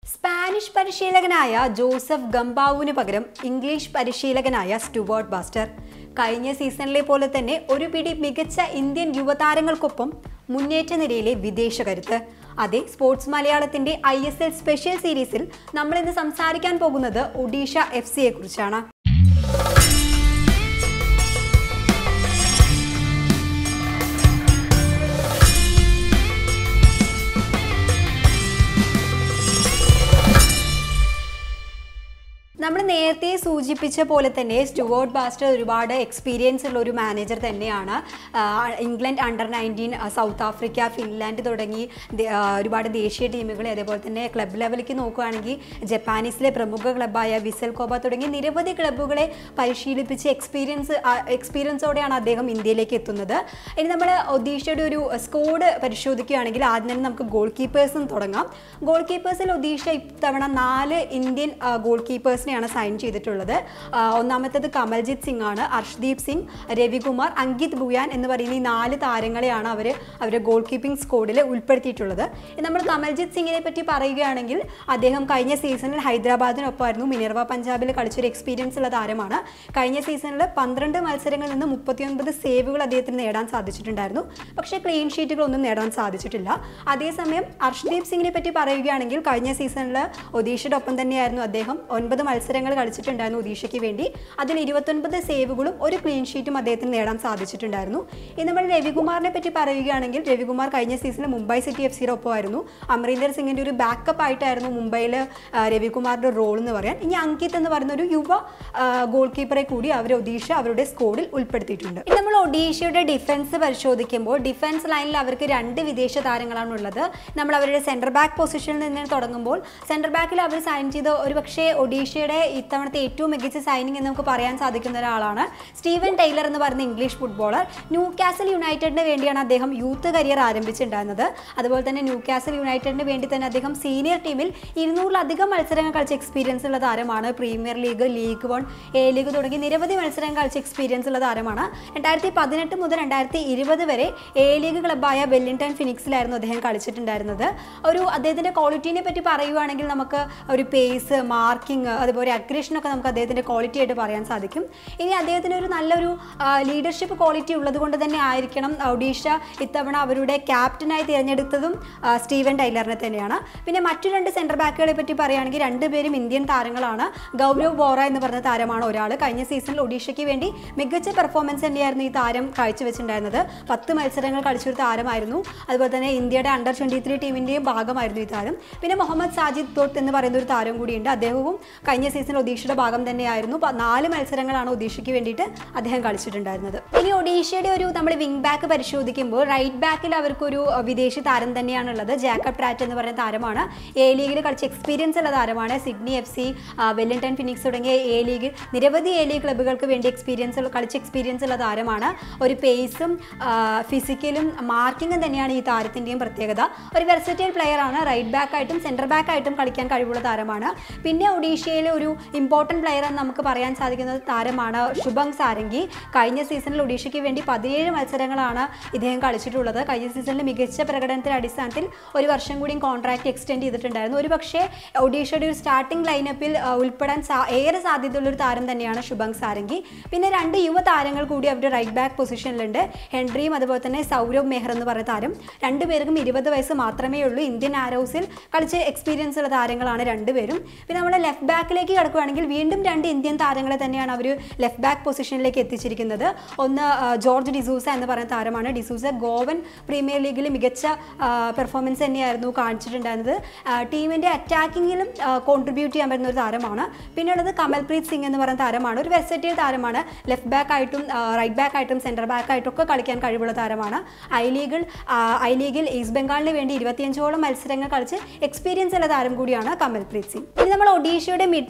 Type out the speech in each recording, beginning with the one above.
Spanish പരിശീലകനായ Joseph ഗംബാവുവിന് പകരം English പരിശീലകനായ സ്റ്റുവർട്ട് ബാസ്റ്റർ കഴിഞ്ഞ സീസണിലെ പോലെ തന്നെ ഒരു പിടി മികച്ച ഇന്ത്യൻ യുവതാരങ്ങൾക്കൊപ്പം മുന്നേറ്റ നിരയിലെ വിദേശ കരുത്ത് അതെ സ്പോർട്സ് മലയാളത്തിന്റെ ഐ എസ് എൽ സ്പെഷ്യൽ സീരീസിൽ നമ്മൾ ഇന്ന് സംസാരിക്കാൻ പോകുന്നത് ഒഡീഷ എഫ് സിയെ കുറിച്ചാണ് നമ്മൾ നേരത്തെ സൂചിപ്പിച്ച പോലെ തന്നെ സ്റ്റുവേർട്ട് ബാസ്റ്റർ ഒരുപാട് എക്സ്പീരിയൻസ് ഉള്ള ഒരു മാനേജർ തന്നെയാണ് ആ, England under nineteen South Africa Finland തുടങ്ങി ദേ- ആ, ഒരുപാട് ദേശീയ ടീമുകളെ അതേപോലെ തന്നെ ക്ലബ് ലെവലിലേക്ക് നോക്കുകയാണെങ്കിൽ ജപ്പാനീസിലെ പ്രമുഖ ക്ലബ്ബായ വിസൽ കോബ തുടങ്ങി നിരവധി ക്ലബ്ബുകളെ പരിശീലിപ്പിച്ച് എക്സ്പീരിയൻസ് എക്സ്പീരിയൻസോടെയാണ് അദ്ദേഹം ഇന്ത്യയിലേക്ക് എത്തുന്നത് ഇനി നമ്മൾ ഒഡീഷയുടെ ഒരു സ്കോഡ് പരിശോധിക്കുകയാണെങ്കിൽ ആദ്യം തന്നെ നമുക്ക് ഗോൾ കീപ്പേഴ്സും തുടങ്ങാം ഗോൾ കീപ്പേഴ്സിൽ ഒഡീഷ ഇത്തവണ നാല് ഇന്ത്യൻ ഗോൾ കീപ്പേഴ്സിനെയാണ് സൈൻ ചെയ്തിട്ടുള്ളത് ആ, ഒന്നാമത്തേത് കമൽജിത്ത് സിംഗ് ആണ് അർഷ്ദീപ് സിംഗ് രവികുമാർ അങ്കിത് ഭുയാൻ എന്ന് പറയുന്ന ഈ നാല് താരങ്ങളെയാണ് അവർ അവരുടെ ഗോൾ കീപ്പിംഗ് സ്കോഡിൽ ഉൾപ്പെടുത്തിയിട്ടുള്ളത് ഇനി നമ്മൾ കമൽജിത്ത് സിംഗിനെ പറ്റി പറയുകയാണെങ്കിൽ അദ്ദേഹം കഴിഞ്ഞ സീസണിൽ ഹൈദരാബാദിനൊപ്പമായിരുന്നു മിനർവ പഞ്ചാബിൽ കളിച്ചൊരു എക്സ്പീരിയൻസ് ഉള്ള താരമാണ് കഴിഞ്ഞ സീസണിൽ പന്ത്രണ്ട് മത്സരങ്ങളിൽ നിന്ന് മുപ്പത്തിയൊൻപത് സേവുകൾ അദ്ദേഹത്തിന് നേടാൻ സാധിച്ചിട്ടുണ്ടായിരുന്നു പക്ഷേ ക്ലീൻ ഷീറ്റുകളൊന്നും നേടാൻ സാധിച്ചിട്ടില്ല അതേസമയം അർഷ്ദീപ് സിംഗിനെ പറ്റി പറയുകയാണെങ്കിൽ കഴിഞ്ഞ സീസണിൽ ഒഡീഷയുടെ ഒപ്പം തന്നെയായിരുന്നു അദ്ദേഹം ഒൻപത് മത്സരങ്ങൾ കളിച്ചിട്ടുണ്ടായിരുന്നു ഒഡീഷയ്ക്ക് വേണ്ടി അതിൽ ഇരുപത്തൊൻപത് സേവുകളും ഒരു ക്ലീൻ ഷീറ്റും അദ്ദേഹത്തിന് നേടാൻ സാധിച്ചിട്ടുണ്ടായിരുന്നു ഇനി നമ്മൾ രവികുമാറിനെ പറ്റി പറയുകയാണെങ്കിൽ രവികുമാർ കഴിഞ്ഞ സീസണിൽ മുംബൈ സിറ്റി എഫ് സിയുടെ ഒപ്പമായിരുന്നു അമരീന്ദർ സിംഗിന്റെ ഒരു ബാക്കപ്പ് ആയിട്ടായിരുന്നു മുംബൈയിൽ രവികുമാറിന്റെ റോൾ എന്ന് പറയാൻ ഇനി അങ്കിത് എന്ന് പറയുന്ന ഒരു യുവ ഗോൾ കീപ്പറെ കൂടി അവർ ഒഡീഷ അവരുടെ സ്കോഡിൽ ഉൾപ്പെടുത്തിയിട്ടുണ്ട് ഇനി നമ്മൾ ഒഡീഷയുടെ ഡിഫൻസ് പരിശോധിക്കുമ്പോൾ ഡിഫൻസ് ലൈനിൽ അവർക്ക് രണ്ട് വിദേശ താരങ്ങളാണ് ഉള്ളത് നമ്മൾ അവരുടെ സെന്റർ ബാക്ക് പൊസിഷനിൽ നിന്ന് തുടങ്ങുമ്പോൾ സെന്റർ ബാക്കിൽ അവർ സൈൻ ചെയ്ത ഒരു പക്ഷേ ഒഡീഷയുടെ ഇത്തവണത്തെ ഏറ്റവും മികച്ച സൈനിങ് എന്ന് നമുക്ക് പറയാൻ സാധിക്കുന്ന ഒരാളാണ് സ്റ്റീവൻ ടൈലർ എന്ന് പറയുന്ന ഇംഗ്ലീഷ് ഫുട്ബോളർ ന്യൂ കാസൽ യുണൈറ്റഡിന് വേണ്ടിയാണ് അദ്ദേഹം യൂത്ത് കരിയർ ആരംഭിച്ചിട്ടുണ്ടായിരുന്നത് അതുപോലെ തന്നെ ന്യൂ കാസൽ യുണൈറ്റഡിന് വേണ്ടി തന്നെ അദ്ദേഹം സീനിയർ ടീമിൽ ഇരുന്നൂറിലധികം മത്സരങ്ങൾ കളിച്ച എക്സ്പീരിയൻസ് ഉള്ള താരമാണ് Premier League League One A League തുടങ്ങി നിരവധി മത്സരങ്ങൾ കളിച്ച എക്സ്പീരിയൻസ് ഉള്ള താരമാണ് രണ്ടായിരത്തി പതിനെട്ട് മുതൽ രണ്ടായിരത്തി ഇരുപത് വരെ എ ലീഗ് ക്ലബ്ബായ വെല്ലിംഗ്ടൺ ഫിനിക്സിലായിരുന്നു അദ്ദേഹം കളിച്ചിട്ടുണ്ടായിരുന്നത് ഒരു അദ്ദേഹത്തിൻ്റെ ക്വാളിറ്റീനെ പറ്റി പറയുവാണെങ്കിൽ നമുക്ക് ഒരു പേസ് മാർക്കിംഗ് അതുപോലെ അഗ്രഷനൊക്കെ നമുക്ക് അദ്ദേഹത്തിൻ്റെ ക്വാളിറ്റി ആയിട്ട് പറയാൻ സാധിക്കും ഇനി അദ്ദേഹത്തിന് ഒരു നല്ലൊരു ലീഡർഷിപ്പ് ക്വാളിറ്റി ഉള്ളത് കൊണ്ട് തന്നെ ആയിരിക്കണം ഒഡീഷ ഇത്തവണ അവരുടെ ക്യാപ്റ്റനായി തിരഞ്ഞെടുത്തതും ആ, സ്റ്റീവൻ ടൈലറിനെ തന്നെയാണ് പിന്നെ മറ്റു രണ്ട് സെൻറ്റർ ബാക്കുകളെ പറ്റി പറയുകയാണെങ്കിൽ രണ്ടുപേരും ഇന്ത്യൻ താരങ്ങളാണ് ഗൗരവ് ബോറ എന്ന് പറഞ്ഞ താരമാണ് ഒരാൾ കഴിഞ്ഞ സീസണിൽ ഒഡീഷയ്ക്ക് വേണ്ടി മികച്ച പെർഫോമൻസ് തന്നെയായിരുന്നു ഈ താരം കാഴ്ചവെച്ചിട്ടുണ്ടായിരുന്നത് പത്ത് മത്സരങ്ങൾ കളിച്ചൊരു താരമായിരുന്നു അതുപോലെ തന്നെ ഇന്ത്യയുടെ അണ്ടർ ട്വൻറ്റി ത്രീ ടീമിൻ്റെയും ഭാഗമായിരുന്നു ഈ താരം പിന്നെ മുഹമ്മദ് സാജിദ് തൊട്ട് എന്ന് പറയുന്ന ഒരു താരം കൂടിയുണ്ട് അദ്ദേഹവും കഴിഞ്ഞ സീസണിൽ ഒഡീഷയുടെ ഭാഗം തന്നെയായിരുന്നു പ- നാല് മത്സരങ്ങളാണ് ഒഡീഷയ്ക്ക് വേണ്ടിയിട്ട് അദ്ദേഹം കളിച്ചിട്ടുണ്ടായിരുന്നത് ഇനി ഒഡീഷയുടെ ഒരു നമ്മൾ വിങ് ബാക്ക് പരിശോധിക്കുമ്പോൾ റൈറ്റ് ബാക്കിൽ അവർക്കൊരു അഹ്, വിദേശി താരം തന്നെയാണുള്ളത് ജാക്കബ് പ്രാറ്റ് എന്ന് പറയുന്ന താരമാണ് എ ലീഗിൽ കളിച്ച എക്സ്പീരിയൻസ് ഉള്ള താരമാണ് Sydney F C Wellington Phoenix തുടങ്ങിയ എ ലീഗ് നിരവധി എ ലീഗ് ക്ലബ്ബുകൾക്ക് വേണ്ടി എക്സ്പീരിയൻസ് ഉള്ള കളിച്ച എക്സ്പീരിയൻസ് ഉള്ള താരമാണ് ഒരു പേസും ഫിസിക്കലും മാർക്കിങ്ങും തന്നെയാണ് ഈ താരത്തിൻ്റെയും പ്രത്യേകത ഒരു വെർസറ്റൈൽ പ്ലെയർ ആണ് റൈറ്റ് ബാക്ക് ആയിട്ടും സെൻറ്റർ ബാക്ക് ആയിട്ടും കളിക്കാൻ കഴിവുള്ള താരമാണ് പിന്നെ ഒഡീഷയിലെ ഒരു ഇമ്പോർട്ടൻറ്റ് പ്ലെയർ എന്ന് നമുക്ക് പറയാൻ സാധിക്കുന്ന താരമാണ് ശുഭം സാരംഗി കഴിഞ്ഞ സീസണിൽ ഒഡീഷയ്ക്ക് വേണ്ടി പതിനേഴ് മത്സരങ്ങളാണ് ഇദ്ദേഹം കളിച്ചിട്ടുള്ളത് കഴിഞ്ഞ സീസണിൽ മികച്ച പ്രകടനത്തിന്റെ അടിസ്ഥാനത്തിൽ ഒരു വർഷം കൂടിയും കോൺട്രാക്ട് എക്സ്റ്റെൻഡ് ചെയ്തിട്ടുണ്ടായിരുന്നു ഒരു പക്ഷേ ഒഡീഷയുടെ ഒരു സ്റ്റാർട്ടിംഗ് ലൈനപ്പിൽ ആ, ഉൾപ്പെടാൻ സാ ഏറെ സാധ്യതയുള്ള ഒരു താരം തന്നെയാണ് ശുഭങ് സാരംഗി പിന്നെ രണ്ട് യുവ താരങ്ങൾ കൂടി അവരുടെ റൈറ്റ് ബാക്ക് പൊസിഷനിലുണ്ട് ഹെൻറിയും അതുപോലെ തന്നെ സൗരവ് മെഹർ എന്ന് പറയുന്ന താരം രണ്ടുപേർക്കും ഇരുപത് വയസ്സ് മാത്രമേ ഉള്ളൂ ഇന്ത്യൻ ആരോസിൽ കളിച്ച് എക്സ്പീരിയൻസ് ഉള്ള താരങ്ങളാണ് രണ്ടുപേരും പിന്നെ നമ്മൾ ലെഫ്റ്റ് ബാക്കിലേക്ക് കിടക്കുകയാണെങ്കിൽ വീണ്ടും രണ്ട് ഇന്ത്യൻ താരങ്ങളെ തന്നെയാണ് അവർ ലെഫ്റ്റ് ബാക്ക് പൊസിഷനിലേക്ക് എത്തിച്ചിരിക്കുന്നത് ഒന്ന് ആ, ജോർജ് ഡിസൂസ എന്ന് പറയുന്ന താരമാണ് ഡിസൂസ ഗോവൻ പ്രീമിയർ ലീഗിൽ മികച്ച പെർഫോമൻസ് തന്നെയായിരുന്നു കാണിച്ചിട്ടുണ്ടായിരുന്നത് ടീമിൻ്റെ അറ്റാക്കിങ്ങിലും കോൺട്രിബ്യൂട്ട് ചെയ്യാൻ പറ്റുന്ന ഒരു താരമാണ് പിന്നെ ഉള്ളത് കമൽപ്രീത് സിംഗ് എന്ന് പറയുന്ന താരമാണ് ഒരു വെസറ്റൈൽ താരമാണ് ലെഫ്റ്റ് ബാക്ക് ആയിട്ടും റൈറ്റ് ബാക്ക് ആയിട്ടും സെൻറ്റർ ബാക്ക് ആയിട്ടും ഒക്കെ കളിക്കാൻ കഴിവുള്ള താരമാണ് ഐ ലീഗിൽ ഐ ലീഗിൽ ഈസ്റ്റ് ബംഗാളിന് വേണ്ടി ഇരുപത്തിയഞ്ചോളം മത്സരങ്ങൾ കളിച്ച് എക്സ്പീരിയൻസ് ഉള്ള താരം കൂടിയാണ് കമൽപ്രീത് സിംഗ് ഇനി നമ്മൾ ഒഡീഷയുടെ മിഡ്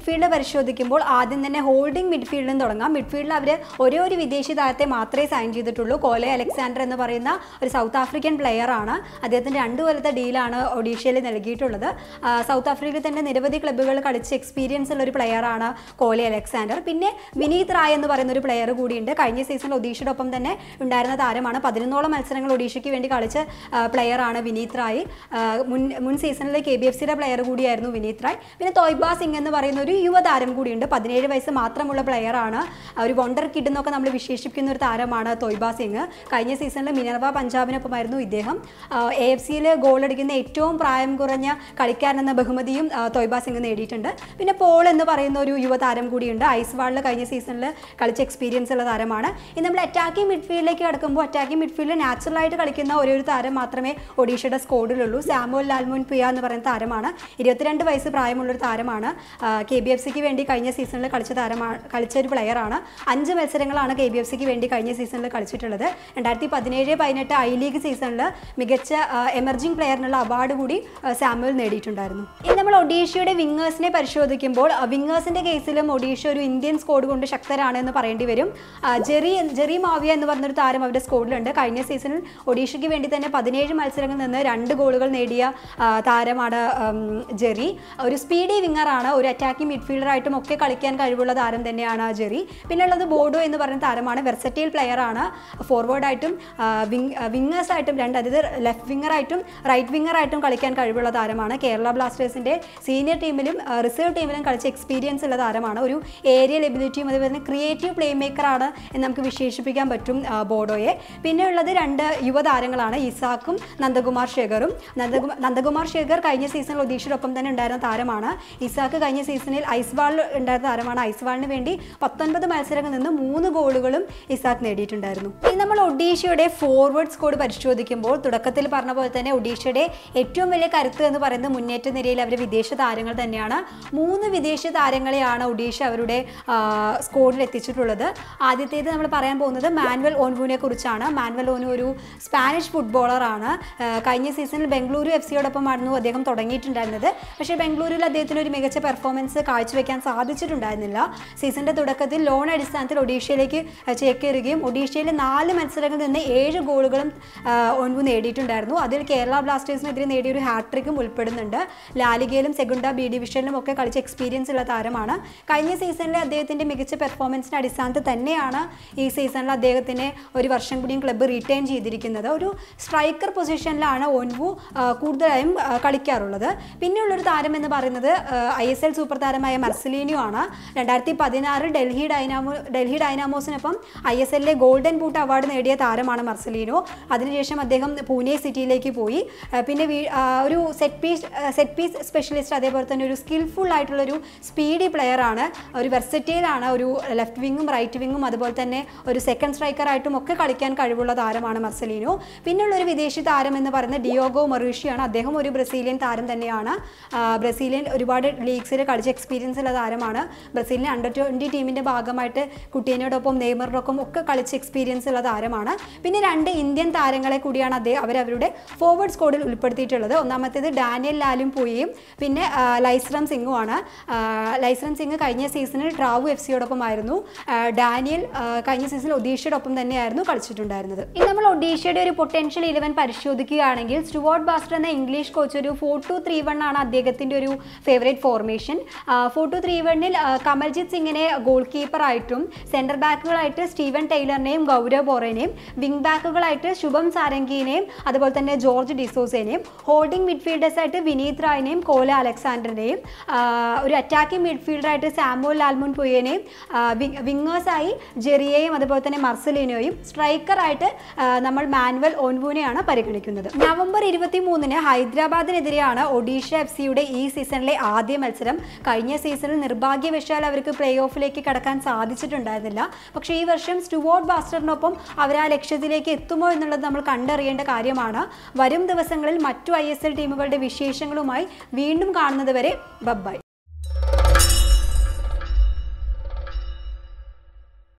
മിഡ്ഫീൽഡ് പരിശോധിക്കുമ്പോൾ ആദ്യം തന്നെ ഹോൾഡിംഗ് മിഡ്ഫീൽഡിൽ നിന്ന് തുടങ്ങാം മിഡ്ഫീൽഡിൽ അവർ ഒരേ ഒരു വിദേശി താരത്തെ മാത്രമേ സൈൻ ചെയ്തിട്ടുള്ളൂ കോലെ അലക്സാണ്ടർ എന്ന് പറയുന്ന ഒരു സൗത്ത് ആഫ്രിക്കൻ പ്ലെയർ ആണ് അദ്ദേഹത്തിന് രണ്ട് കൊല്ലത്തെ ഡീലാണ് ഒഡീഷയിൽ നൽകിയിട്ടുള്ളത് ആ, സൗത്ത് ആഫ്രിക്കയിൽ തന്നെ നിരവധി ക്ലബ്ബുകൾ കളിച്ച് എക്സ്പീരിയൻസ് ഉള്ള ഒരു പ്ലെയറാണ് കോലെ അലക്സാണ്ടർ പിന്നെ വിനീത് റായ് എന്ന് പറയുന്ന ഒരു പ്ലെയർ കൂടിയുണ്ട് കഴിഞ്ഞ സീസണിൽ ഒഡീഷയുടെ ഒപ്പം തന്നെ ഉണ്ടായിരുന്ന താരമാണ് പതിനൊന്നോളം മത്സരങ്ങൾ ഒഡീഷയ്ക്ക് വേണ്ടി കളിച്ച പ്ലെയറാണ് വിനീത് റായ് ആ, മുൻ മുൻ സീസണിലെ കെ ബി എഫ് സിയുടെ പ്ലെയർ കൂടിയായിരുന്നു വിനീത് റായ് പിന്നെ തോയ്ബ സിംഗ് എന്ന് പറയുന്ന ഒരു യുവതാരം കൂടിയുണ്ട് പതിനേഴ് വയസ്സ് മാത്രമുള്ള പ്ലെയറാണ് ഒരു വണ്ടർ കിഡ് എന്നൊക്കെ നമ്മൾ വിശേഷിപ്പിക്കുന്ന ഒരു താരമാണ് തോയ്ബ സിംഗ് കഴിഞ്ഞ സീസണിൽ മിനർവ പഞ്ചാബിനൊപ്പമായിരുന്നു ഇദ്ദേഹം എ എഫ് സിയിൽ ഗോൾ അടിക്കുന്ന ഏറ്റവും പ്രായം കുറഞ്ഞ കളിക്കാരൻ എന്ന ബഹുമതിയും ആ, തോയ്ബ സിംഗ് നേടിയിട്ടുണ്ട് പിന്നെ പോൾ എന്ന് പറയുന്ന ഒരു യുവതാരം കൂടിയുണ്ട് ഐസ് വാളിൽ കഴിഞ്ഞ സീസണിൽ കളിച്ച എക്സ്പീരിയൻസ് ഉള്ള താരമാണ് ഇനി നമ്മൾ അറ്റാക്കിംഗ് മിഡ്ഫീൽഡിലേക്ക് കിടക്കുമ്പോൾ അറ്റാക്കിംഗ് മിഡ്ഫീൽഡിൽ നാച്ചുറലായിട്ട് കളിക്കുന്ന ഒരേ ഒരു താരം മാത്രമേ ഒഡീഷയുടെ സ്കോഡിലുള്ളൂ സാമുവൽ ലാൽമുൻ പിയ എന്ന് പറയുന്ന താരമാണ് ഇരുപത്തിരണ്ട് വയസ്സ് പ്രായമുള്ളൊരു താരമാണ് കെ ബി എഫ് സിക്ക് വേണ്ടി കഴിഞ്ഞ സീസണിൽ കളിച്ച താരമാണ് കളിച്ച ഒരു പ്ലെയറാണ് അഞ്ച് മത്സരങ്ങളാണ് കെ ബി എഫ് സിക്ക് വേണ്ടി കഴിഞ്ഞ സീസണിൽ കളിച്ചിട്ടുള്ളത് രണ്ടായിരത്തി പതിനേഴ് പതിനെട്ട് ഐ ലീഗ് സീസണിൽ മികച്ച എമർജിംഗ് പ്ലെയറിനുള്ള അവാർഡ് കൂടി ആ, സാമുവൽ നേടിയിട്ടുണ്ടായിരുന്നു ഇനി നമ്മൾ ഒഡീഷയുടെ വിങ്ങേഴ്സിനെ പരിശോധിക്കുമ്പോൾ വിങ്ങേഴ്സിന്റെ കേസിലും ഒഡീഷ ഒരു ഇന്ത്യൻ സ്കോഡ് കൊണ്ട് ശക്തരാണ് എന്ന് പറയേണ്ടി വരും ആ, ജെറി ജെറി മാവിയ എന്ന് പറഞ്ഞൊരു താരം അവരുടെ സ്കോഡിലുണ്ട് കഴിഞ്ഞ സീസണിൽ ഒഡീഷയ്ക്ക് വേണ്ടി തന്നെ പതിനേഴ് മത്സരങ്ങളിൽ നിന്ന് രണ്ട് ഗോളുകൾ നേടിയ ആ, താരമാണ് ഉം, ജെറി ഒരു സ്പീഡി വിങ്ങറാണ് ഒരു അറ്റാക്കിംഗ് മിഡ്ഫീൽഡറായിട്ടും ഒക്കെ കളിക്കാൻ കഴിവുള്ള താരം തന്നെയാണ് ജെറി പിന്നെ ഉള്ളത് ബോഡോ എന്ന് പറയുന്ന താരമാണ് വെർസറ്റൈൽ പ്ലെയർ ആണ് ഫോർവേഡായിട്ടും വിങ്ങേഴ്സ് ആയിട്ടും രണ്ട് അതായത് ലെഫ്റ്റ് വിങ്ങറായിട്ടും റൈറ്റ് വിങ്ങറായിട്ടും കളിക്കാൻ കഴിവുള്ള താരമാണ് കേരള ബ്ലാസ്റ്റേഴ്സിന്റെ സീനിയർ ടീമിലും റിസർവ് ടീമിലും കളിച്ച എക്സ്പീരിയൻസ് ഉള്ള താരമാണ് ഒരു ഏരിയൽ എബിലിറ്റിയും അതുപോലെ തന്നെ ക്രിയേറ്റീവ് പ്ലേ മേക്കറാണ് എന്ന് നമുക്ക് വിശേഷിപ്പിക്കാൻ പറ്റും ആ, ബോഡോയെ പിന്നെ ഉള്ളത് രണ്ട് യുവതാരങ്ങളാണ് ഇസാക്കും നന്ദകുമാർ ശേഖറും നന്ദകുമാർ നന്ദകുമാർ ശേഖർ കഴിഞ്ഞ സീസണിൽ ഒഡീഷയോടൊപ്പം തന്നെ ഉണ്ടായിരുന്ന താരമാണ് ഇസാക്ക് കഴിഞ്ഞ സീസണിൽ ഐസ്വാളിൽ ഉണ്ടായിരുന്ന താരമാണ് ഐസ്വാളിന് വേണ്ടി പത്തൊൻപത് മത്സരങ്ങളിൽ നിന്ന് മൂന്ന് ഗോളുകളും ഇസാക്ക് നേടിയിട്ടുണ്ടായിരുന്നു ഇനി നമ്മൾ ഒഡീഷയുടെ ഫോർവേഡ് സ്കോഡ് പരിശോധിക്കുമ്പോൾ തുടക്കത്തിൽ പറഞ്ഞ പോലെ തന്നെ ഒഡീഷയുടെ ഏറ്റവും വലിയ കരുത്ത് എന്ന് പറയുന്നത് മുന്നേറ്റ നിരയിൽ അവർ വിദേശ താരങ്ങൾ തന്നെയാണ് മൂന്ന് വിദേശ താരങ്ങളെയാണ് ഒഡീഷ അവരുടെ ആ, സ്കോഡിൽ എത്തിച്ചിട്ടുള്ളത് ആദ്യത്തേത് നമ്മൾ പറയാൻ പോകുന്നത് മാനുവൽ ഓൻവുവിനെ കുറിച്ചാണ് മാനുവൽ ഓനു ഒരു സ്പാനിഷ് ഫുട്ബോളറാണ് ആ, കഴിഞ്ഞ സീസണിൽ ബംഗളൂരു എഫ് സിയോടൊപ്പമായിരുന്നു അദ്ദേഹം തുടങ്ങിയിട്ടുണ്ടായിരുന്നത് പക്ഷേ ബംഗളൂരുവിൽ അദ്ദേഹത്തിന് ഒരു മികച്ച പെർഫോമൻസ് കാഴ്ചവെക്കാൻ സാധിച്ചിട്ടുണ്ടായിരുന്നില്ല സീസണിന്റെ തുടക്കത്തിൽ ലോൺ അടിസ്ഥാനത്തിൽ ഒഡീഷയിലേക്ക് ചേക്കേറുകയും ഒഡീഷയിലെ നാല് മത്സരങ്ങളിൽ നിന്ന് ഏഴ് ഗോളുകളും ആ, ഒൻവു നേടിയിട്ടുണ്ടായിരുന്നു അതിൽ കേരള ബ്ലാസ്റ്റേഴ്സിനെതിരെ നേടിയ ഒരു ഹാട്രിക്കും ഉൾപ്പെടുന്നുണ്ട് ലാലിഗയിലും സെഗുണ്ട ബി ഡിവിഷനിലും ഒക്കെ കളിച്ച എക്സ്പീരിയൻസ് ഉള്ള താരമാണ് കഴിഞ്ഞ സീസണിലെ അദ്ദേഹത്തിന്റെ മികച്ച പെർഫോമൻസിന്റെ അടിസ്ഥാനത്തിൽ തന്നെയാണ് ഈ സീസണിൽ അദ്ദേഹത്തിന് ഒരു വർഷം കൂടിയും ക്ലബ്ബ് റീറ്റെയിൻ ചെയ്തിരിക്കുന്നത് ഒരു സ്ട്രൈക്കർ പൊസിഷനിലാണ് ഒൻവു ആ, കൂടുതലായും ആ, കളിക്കാറുള്ളത് പിന്നെയുള്ളൊരു താരം എന്ന് പറയുന്നത് ഐ എസ് എൽ സൂപ്പർ താരമായ മർസലീനിയോ ആണ് രണ്ടായിരത്തി പതിനാറിൽ ഡൽഹി ഡൈനാമോ ഡൽഹി ഡൈനാമോസിനൊപ്പം ഐ എസ് എല്ലിലെ ഗോൾഡൻ ബൂട്ട് അവാർഡ് നേടിയ താരമാണ് മർസലീനോ അതിനുശേഷം അദ്ദേഹം പൂനെ സിറ്റിയിലേക്ക് പോയി ആ, പിന്നെ വീ- ആ, ഒരു set piece set piece specialist അതേപോലെ തന്നെ ഒരു സ്കിൽഫുൾ ആയിട്ടുള്ളൊരു സ്പീഡി പ്ലെയർ ആണ് ഒരു വെർസറ്റൈൽ ആണ് ഒരു ലെഫ്റ്റ് വിങ്ങും റൈറ്റ് വിങ്ങും അതുപോലെ തന്നെ ഒരു സെക്കൻഡ് സ്ട്രൈക്കർ ആയിട്ടും ഒക്കെ കളിക്കാൻ കഴിവുള്ള താരമാണ് മർസലീനോ പിന്നെയുള്ള ഒരു വിദേശി താരം എന്ന് പറയുന്നത് ഡിയോഗോ മൊറീഷിയാണ് അദ്ദേഹം ഒരു ബ്രസീലിയൻ താരം തന്നെയാണ് ആ, ബ്രസീലിയൻ ഒരുപാട് ലീഗ്സിൽ കളിച്ച എക്സ്പീരിയൻസ് ഉള്ള താരമാണ് ബ്രസീലിയൻ അണ്ടർ ട്വൻറ്റി ടീമിൻ്റെ ഭാഗമായിട്ട് കുട്ടീനോടൊപ്പം നെയ്മറിനൊപ്പം ഒക്കെ കളിച്ച എക്സ്പീരിയൻസ് ഉള്ള താരമാണ് പിന്നെ രണ്ട് ഇന്ത്യൻ താരങ്ങളെ കൂടിയാണ് അദ്ദേഹം അവരവരുടെ ഫോർവേഡ് സ്കോഡിൽ ഉൾപ്പെടുത്തിയിട്ടുള്ളത് ഒന്നാമത്തേത് ഡാനിയൽ ലാലും പൂയയും പിന്നെ ആ, ലൈസ്രം സിംഗുമാണ് ആ, ലൈസ്രം സിംഗ് കഴിഞ്ഞ സീസണിൽ ട്രാവു എഫ് സിയോടൊപ്പമായിരുന്നു ആ, ഡാനിയൽ ആ, കഴിഞ്ഞ സീസണിൽ ഒഡീഷയുടെ ഒപ്പം തന്നെയായിരുന്നു കളിച്ചിട്ടുണ്ടായിരുന്നത് ഇനി നമ്മൾ ഒഡീഷയുടെ ഒരു പൊട്ടൻഷ്യൽ ഇലവൻ പരിശോധിക്കുകയാണെങ്കിൽ സ്റ്റുവാർട്ട് ബാസ്റ്റർ എന്ന ഇംഗ്ലീഷ് കോച്ച് ഒരു ഫോർ ടു ത്രീ വൺ ആണ് അദ്ദേഹത്തിൻ്റെ ഒരു favourite formation four two three വണ്ണിൽ കമൽജിത്ത് സിംഗിനെ ഗോൾ കീപ്പറായിട്ടും സെൻറ്റർ ബാക്കുകളായിട്ട് സ്റ്റീവൻ ടൈലറിനെയും ഗൗരവ് ബോറേനെയും വിംഗ് ബാക്കുകളായിട്ട് ശുഭം സാരംഗിനെയും അതുപോലെ തന്നെ ജോർജ് ഡിസോസേനെയും ഹോൾഡിംഗ് മിഡ്ഫീൽഡേഴ്സായിട്ട് വിനീത് റായിനെയും കോല അലക്സാണ്ടറിനെയും ആ, ഒരു അറ്റാക്കിംഗ് മിഡ്ഫീൽഡറായിട്ട് സാമുവൽ ലാൽമുൻ പുയേനെയും വിങ്ങേഴ്സായി ജെറിയെയും അതുപോലെ തന്നെ മർസലിനോയും സ്ട്രൈക്കറായിട്ട് നമ്മൾ മാനുവൽ ഓൻവുനെയാണ് പരിഗണിക്കുന്നത് നവംബർ ഇരുപത്തി മൂന്നിന് ഹൈദരാബാദിനെതിരെയാണ് ഒഡീഷ എഫ് സിയുടെ ഈ സീസണിലെ ആദ്യ മത്സരം കഴിഞ്ഞ സീസണിൽ നിർഭാഗ്യവശാൽ അവർക്ക് പ്ലേ ഓഫിലേക്ക് കടക്കാൻ സാധിച്ചിട്ടുണ്ടായിരുന്നില്ല പക്ഷേ ഈ വർഷം സ്റ്റുവോർട്ട് ബാസ്റ്ററിനൊപ്പം അവർ ആ ലക്ഷ്യത്തിലേക്ക് എത്തുമോ എന്നുള്ളത് നമ്മൾ കണ്ടറിയേണ്ട കാര്യമാണ് വരും ദിവസങ്ങളിൽ മറ്റു ഐ ടീമുകളുടെ വിശേഷങ്ങളുമായി വീണ്ടും കാണുന്നത് വരെ ബബ്ബായി